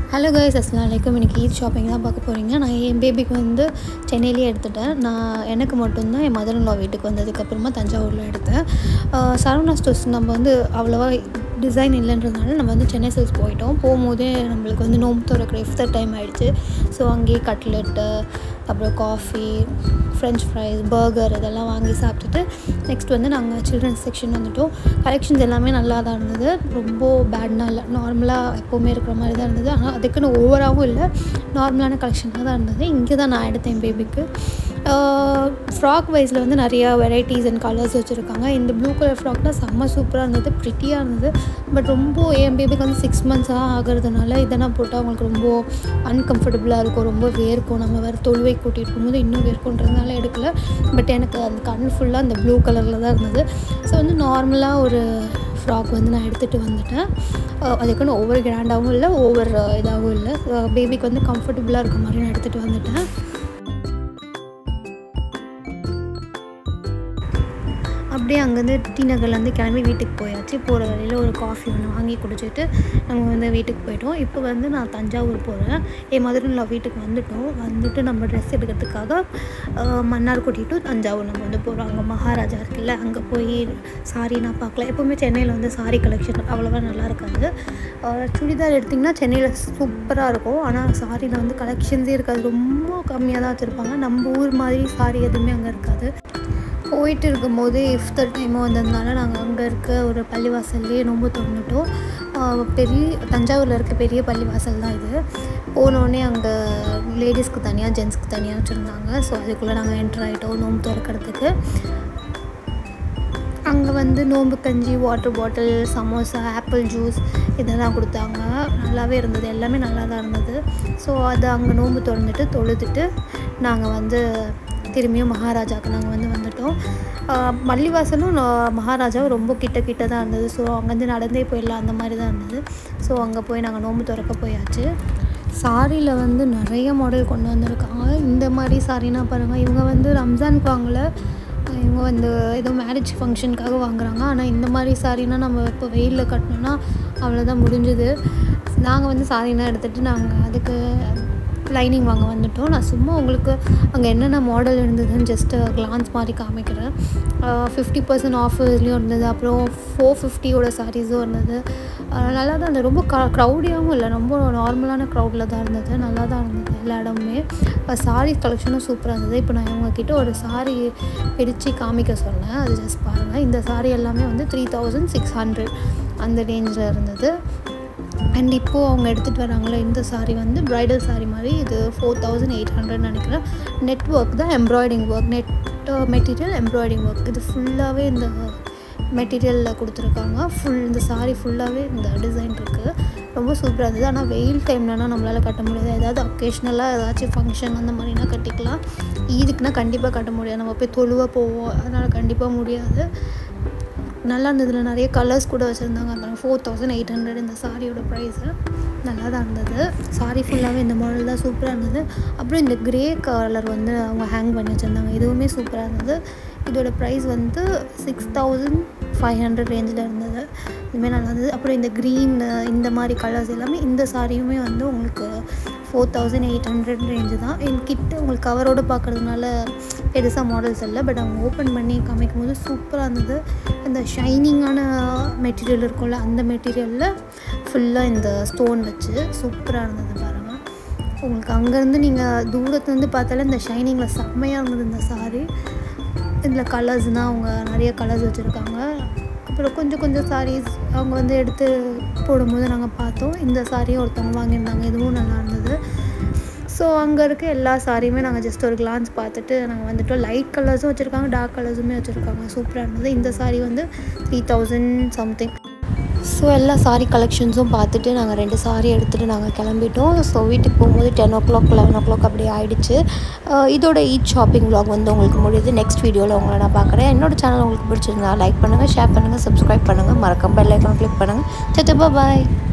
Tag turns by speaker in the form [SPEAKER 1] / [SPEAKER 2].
[SPEAKER 1] hello guys அஸ்லாம் வலைக்கம் இன்றைக்கி ஈத் ஷாப்பிங் தான் பார்க்க போகிறீங்க நான் என் பேபிக்கு வந்து சென்னையிலேயே எடுத்துட்டேன் நான் எனக்கு மட்டும்தான் என் மதர் லா வீட்டுக்கு வந்ததுக்கப்புறமா தஞ்சாவூரில் எடுத்தேன் ஆஹ் சரவணா ஸ்டோர்ஸ் நம்ம வந்து அவ்வளோவா டிசைன் இல்லைன்றதுனால நம்ம வந்து சென்னை சில்ஸ் போயிட்டோம் போகும்போதே நம்மளுக்கு வந்து நோம்பு திறக்கிற இஃப்தர் டைம் ஆகிடுச்சு ஸோ அங்கேயே கட்லெட்டு அப்புறம் காஃபி ஃப்ரெஞ்ச் ஃப்ரைஸ் பர்கர் இதெல்லாம் வாங்கி சாப்பிட்டுட்டு நெக்ஸ்ட் வந்து நாங்கள் சில்ட்ரன்ஸ் செக்ஷன் வந்துட்டோம் கலெக்ஷன்ஸ் எல்லாமே நல்லா தான் இருந்தது ரொம்ப பேட்னா இல்லை நார்மலாக எப்போவுமே இருக்கிற மாதிரி தான் இருந்தது ஆனால் அதுக்குன்னு ஓவராகவும் இல்லை நார்மலான கலெக்ஷனாக தான் இருந்தது இங்கே தான் நான் எடுத்தேன் பேபிக்கு ஃப்ராக் வைஸில் வந்து நிறையா வெரைட்டிஸ் அண்ட் கலர்ஸ் வச்சுருக்காங்க இந்த ப்ளூ கலர் ஃப்ராக் தான் செம்ம சூப்பராக இருந்தது ப்ரிட்டியாக இருந்தது பட் ரொம்ப என் பேபிக்கு வந்து சிக்ஸ் மந்த்ஸாக ஆகிறதுனால இதெல்லாம் போட்டால் அவங்களுக்கு ரொம்ப அன்கம்ஃபர்டபுளாக இருக்கும் ரொம்ப வேர்க்கும் நம்ம வேறு தொழுவை கூட்டிகிட்டு போகும்போது இன்னும் வேர்க்குன்றதுனால எடுக்கல பட் எனக்கு அந்த கண் ஃபுல்லாக அந்த ப்ளூ கலரில் தான் இருந்தது ஸோ வந்து நார்மலாக ஒரு ஃப்ராக் வந்து நான் எடுத்துகிட்டு வந்துட்டேன் அஹ் அதுக்குன்னு ஓவர் கிராண்டாகவும் இல்லை ஓவர் இதாகவும் இல்லை பேபிக்கு வந்து கம்ஃபர்டபுளாக இருக்க மாதிரி நான் எடுத்துகிட்டு வந்துட்டேன் அப்படியே அங்கேருந்து டி நகர்லேருந்து கிளம்பி வீட்டுக்கு போயாச்சு போகிற வழியில் ஒரு காஃபி ஒன்று வாங்கி குடிச்சிட்டு நம்ம வந்து வீட்டுக்கு போயிட்டோம் இப்போ வந்து நான் தஞ்சாவூர் போகிறேன் என் மதுரையில் வீட்டுக்கு வந்துட்டோம் வந்துட்டு நம்ம ட்ரெஸ் எடுக்கிறதுக்காக அஹ், மன்னார்குடி டு தஞ்சாவூர் நம்ம வந்து போகிறோம் அங்கே மகாராஜா இருக்குல்ல அங்கே போய் சாரி நான் பார்க்கல எப்போவுமே சென்னையில் வந்து சாரி கலெக்ஷன் அவ்வளோவா நல்லா இருக்காது அஹ், சுடிதார் எடுத்திங்கன்னா சென்னையில் சூப்பராக இருக்கும் ஆனால் சாரியில் வந்து கலெக்ஷன்ஸே இருக்காது ரொம்ப கம்மியாக தான் வச்சுருப்பாங்க நம்ம ஊர் மாதிரி சாரி எதுவுமே அங்கே இருக்காது போயிட்டு இருக்கும்போது இஃப்தர் டைமும் வந்ததுனால நாங்கள் அங்கே இருக்க ஒரு பள்ளிவாசல்லையே நோம்பு திறந்துட்டோம் ஆஹ் பெரிய தஞ்சாவூரில் இருக்க பெரிய பள்ளிவாசல் தான் இது போனோடனே அங்கே லேடிஸ்க்கு தனியாக ஜென்ஸ்க்கு தனியாக வச்சுருந்தாங்க ஸோ அதுக்குள்ளே நாங்கள் என்ட்ரு ஆகிட்டோம் நோம்பு திறக்கிறதுக்கு அங்கே வந்து நோம்பு கஞ்சி water bottle samosa apple juice இதெல்லாம் கொடுத்தாங்க நல்லாவே இருந்தது எல்லாமே நல்லா தான் இருந்தது ஸோ அது அங்கே நோம்பு திறந்துட்டு தொழுதுட்டு நாங்கள் வந்து திரும்பியும் மகாராஜாவுக்கு நாங்கள் வந்து வந்துட்டோம் ஆஹ் மல்லிவாசலும் நா- மகாராஜாவும் ரொம்ப கிட்ட கிட்ட தான் இருந்தது ஸோ அங்கேருந்து நடந்தே போயிடலாம் அந்த மாதிரி தான் இருந்தது ஸோ அங்கே போய் நாங்கள் நோம்பு திறக்க போயாச்சு சாரியில் வந்து நிறைய மாடல் கொண்டு வந்திருக்காங்க இந்த மாதிரி சாரினா பாருங்கள் இவங்க வந்து ரம்ஜானுக்கு வாங்கல இவங்க வந்து ஏதோ மேரேஜ் ஃபங்க்ஷனுக்காக வாங்குறாங்க ஆனால் இந்த மாதிரி சாரினா நம்ம இப்போ வெயிலில் கட்டினோன்னா அவ்வளோதான் முடிஞ்சுது நாங்கள் வந்து சாரினா எடுத்துகிட்டு நாங்கள் அதுக்கு லைனிங் வாங்க வந்துட்டோம் நான் சும்மா உங்களுக்கு அங்கே என்னென்ன மாடல் இருந்ததுன்னு ஜஸ்ட்டு கிளான்ஸ் மாதிரி காமிக்கிறேன் ஃபிஃப்டி பர்சன்ட் ஆஃபர்ஸ்லேயும் இருந்தது அப்புறம் ஃபோர் ஃபிஃப்டியோட சாரீஸும் இருந்தது அஹ் நல்லா தான் இருந்தது ரொம்ப க க்ரௌடியாகவும் இல்லை ரொம்ப நார்மலான க்ரௌடில் தான் இருந்தது நல்லா தான் இருந்தது எல்லா இடமுமே சாரீ கலெக்ஷனும் சூப்பராக இருந்தது இப்போ நான் இவங்கக்கிட்ட ஒரு சாரீ பிரித்து காமிக்க சொன்னேன் அது ஜஸ்ட் பாருங்கள் இந்த சாரீ எல்லாமே வந்து த்ரீ தௌசண்ட் சிக்ஸ் ஹண்ட்ரட் அந்த ரேஞ்சில் இருந்தது அண்ட் இப்போது அவங்க எடுத்துகிட்டு வராங்களே இந்த saree வந்து ப்ரைடல் saree மாதிரி இது ஃபோர் தௌசண்ட் எயிட் ஹண்ட்ரட் நினைக்கிறேன் நெட் ஒர்க் தான் embroiding work net material embroiding work இது ஃபுல்லாகவே இந்த மெட்டீரியலில் கொடுத்துருக்காங்க ஃபுல் இந்த saree ஃபுல்லாகவே இந்த டிசைன் இருக்குது ரொம்ப சூப்பராக இருந்தது ஆனால் வெயில் டைம்லனா நம்மளால் கட்ட முடியாது ஏதாவது அக்கேஷ்னலாக ஏதாச்சும் ஃபங்க்ஷன் அந்த மாதிரினா கட்டிக்கலாம் ஈதுக்குனா கண்டிப்பாக கட்ட முடியாது நம்ம போய் தொழுவ போவோம் அதனால் கண்டிப்பாக முடியாது நல்லா இருந்ததுல நிறைய கலர்ஸ் கூட வச்சுருந்தாங்க அப்புறம் ஃபோர் தௌசண்ட் எயிட் ஹண்ட்ரட் இந்த சாரியோட ப்ரைஸு நல்லா தான் இருந்தது சாரி ஃபுல்லாகவே இந்த மாடல் தான் சூப்பராக இருந்தது அப்புறம் இந்த க்ரே கலர் வந்து அவங்க ஹேங் பண்ணி வச்சுருந்தாங்க இதுவுமே சூப்பராக இருந்தது இதோட ப்ரைஸ் வந்து சிக்ஸ் தௌசண்ட் ஃபைவ் ஹண்ட்ரட் ரேஞ்சில் இருந்தது இதுவுமே நல்லா இருந்தது அப்புறம் இந்த க்ரீன் இந்த மாதிரி கலர்ஸ் எல்லாமே இந்த சாரியுமே வந்து உங்களுக்கு four thousand eight hundred range தான் என்கிட்ட உங்களுக்கு கவரோடு பார்க்குறதுனால பெருசாக மாடல்ஸ் இல்லை பட் அவங்க ஓப்பன் பண்ணி காமிக்கும் போது சூப்பராக இருந்தது அந்த ஷைனிங்கான மெட்டீரியல் இருக்கும்ல அந்த மெட்டீரியலில் ஃபுல்லாக இந்த ஸ்டோன் வச்சு சூப்பராக இருந்தது பாருங்கள் உங்களுக்கு அங்கேருந்து நீங்கள் தூரத்துலேருந்து பார்த்தாலே இந்த ஷைனிங்கில் செம்மையாக இருந்தது இந்த சாரி இதில் கலர்ஸ்னால் அவங்க நிறைய கலர்ஸ் வச்சுருக்காங்க அப்புறம் கொஞ்சம் கொஞ்சம் சாரீஸ் அவங்க வந்து எடுத்து போடும்போது நாங்கள் பார்த்தோம் இந்த சாரியும் ஒருத்தவங்க வாங்கியிருந்தாங்க இதுவும் நல்லா இருந்தது ஸோ அங்கே இருக்க எல்லா சாரியுமே நாங்கள் ஜஸ்ட் ஒரு கிளான்ஸ் பார்த்துட்டு நாங்கள் வந்துட்டோம் லைட் கலர்ஸும் வச்சுருக்காங்க டார்க் கலர்ஸுமே வச்சுருக்காங்க சூப்பராக இருந்தது இந்த சாரி வந்து த்ரீ தௌசண்ட் சம்திங் ஸோ எல்லா சாரி கலெக்ஷன்ஸும் பார்த்துட்டு நாங்கள் ரெண்டு சாரி எடுத்துகிட்டு நாங்கள் கிளம்பிட்டோம் ஸோ வீட்டுக்கு போகும்போது ten o'clock eleven o'clock அப்படி ஆயிடுச்சு அஹ் இதோட ஈட் ஷாப்பிங் vlog வந்து உங்களுக்கு முடியுது நெக்ஸ்ட் வீடியோவில் உங்களை நான் பார்க்குறேன் என்னோட சேனல் உங்களுக்கு பிடிச்சிருந்தா லைக் பண்ணுங்கள் ஷேர் பண்ணுங்கள் சப்ஸ்கிரைப் பண்ணுங்கள் மறக்காம பெல் ஐக்கான் கிளிக் பண்ணுங்கள் சச்சப்பா பாய்